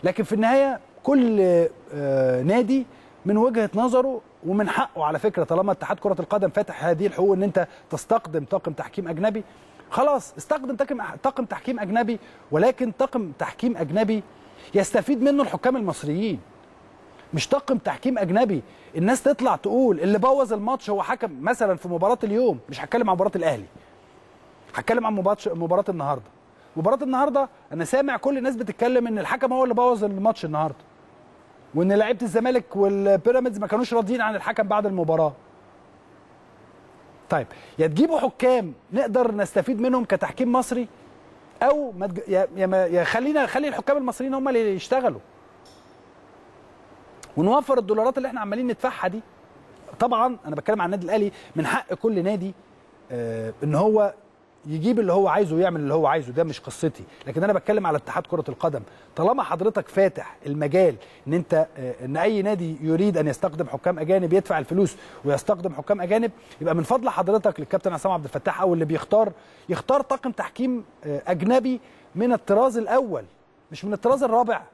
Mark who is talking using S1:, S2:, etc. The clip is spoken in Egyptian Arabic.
S1: لكن في النهايه كل آه، نادي من وجهه نظره ومن حقه على فكره طالما اتحاد كره القدم فاتح هذه الحقوق ان انت تستخدم طاقم تحكيم اجنبي خلاص استخدم طاقم طاقم تحكيم اجنبي ولكن طاقم تحكيم اجنبي يستفيد منه الحكام المصريين مش طاقم تحكيم اجنبي الناس تطلع تقول اللي بوظ الماتش هو حكم مثلا في مباراه اليوم مش هتكلم عن مباراه الاهلي هتكلم عن مباراه مباراه النهارده مباراه النهارده انا سامع كل الناس بتتكلم ان الحكم هو اللي بوظ الماتش النهارده وان لعيبه الزمالك والبيراميدز ما كانوش راضيين عن الحكم بعد المباراه طيب يا تجيبوا حكام نقدر نستفيد منهم كتحكيم مصري او ما تج... يا يا, ما... يا خلينا خلي الحكام المصريين هم اللي يشتغلوا ونوفر الدولارات اللي احنا عمالين ندفعها دي طبعا انا بتكلم عن النادي الاهلي من حق كل نادي آه ان هو يجيب اللي هو عايزه ويعمل اللي هو عايزه ده مش قصتي لكن انا بتكلم على اتحاد كره القدم طالما حضرتك فاتح المجال ان انت آه، ان اي نادي يريد ان يستخدم حكام اجانب يدفع الفلوس ويستخدم حكام اجانب يبقى من فضل حضرتك للكابتن عصام عبد الفتاح او اللي بيختار يختار طاقم تحكيم آه، اجنبي من الطراز الاول مش من الطراز الرابع